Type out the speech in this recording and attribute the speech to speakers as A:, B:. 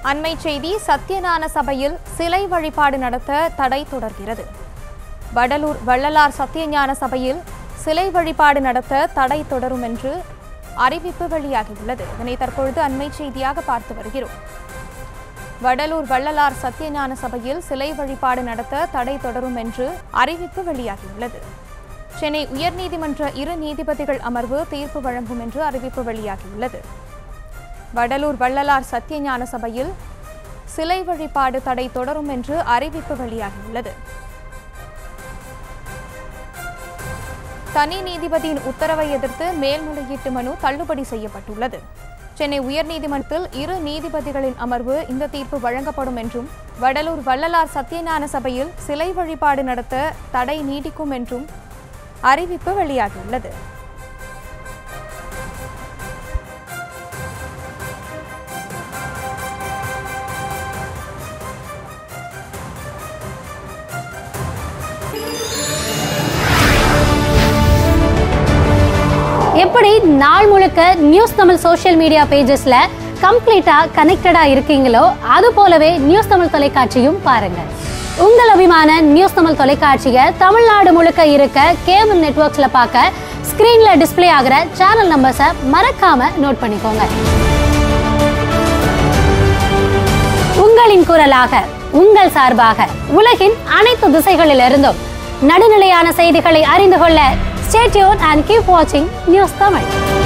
A: அண்மை செய்தி சத்யஞான சபையில் சிலை வழிபாடு நடத்த தடை தொடர்கிறது வடலூர் வள்ளலார் சத்யஞான சபையில் சிலை வழிபாடு நடத்த தடை தொடரும் என்று அறிவிப்பு வெளியாகியுள்ளது இதனை தற்பொழுது அண்மை செய்தியாக பார்த்து வருகிறோம் வடலூர் வள்ளலார் சத்யஞான சபையில் சிலை வழிபாடு நடத்த தடை தொடரும் என்று அறிவிப்பு வெளியாகியுள்ளது சென்னை உயர்நீதிமன்ற இரு நீதிபதிகள் அமர்வு தீர்ப்பு வழங்கும் என்று அறிவிப்பு வெளியாகியுள்ளது வடலூர் வள்ளலார் சத்யஞான சபையில் சிலை வழிபாடு தடை தொடரும் என்று அறிவிப்பு வெளியாகியுள்ளது தனி நீதிபதியின் உத்தரவை எதிர்த்து மேல்முறையீட்டு மனு தள்ளுபடி செய்யப்பட்டுள்ளது சென்னை உயர்நீதிமன்றத்தில் இரு நீதிபதிகளின் அமர்வு இந்த தீர்ப்பு வழங்கப்படும் என்றும் வடலூர் வள்ளலார் சத்யஞான சபையில் சிலை வழிபாடு நடத்த தடை நீடிக்கும் என்றும் அறிவிப்பு வெளியாகியுள்ளது
B: எப்படி நாள் முழுக்க நியூஸ் தமிழ் சோஷியல் மீடியா பேஜஸ்ல கம்ப்ளீட்டா கனெக்டடா இருக்கீங்களோ அது போலவே நியூஸ் தமிழ் தொலைக்காட்சியும் பாருங்க உங்கள் அபிமான நியூஸ் தமிழ் தொலைக்காட்சியை தமிழ்நாடு முழுக்க இருக்க கேபிள் நெட்வொர்க்ஸ்ல பார்க்க ஸ்கிரீன்ல டிஸ்ப்ளே ஆகிற சேனல் நம்பர்ஸை மறக்காம நோட் பண்ணிக்கோங்க உங்களின் குரலாக உங்கள் சார்பாக உலகின் அனைத்து திசைகளிலிருந்தும் நடுநிலையான செய்திகளை அறிந்து கொள்ள ஸ்டேட்யூன் அண்ட் கீப் வாட்சிங் நியூஸ் தமிழ்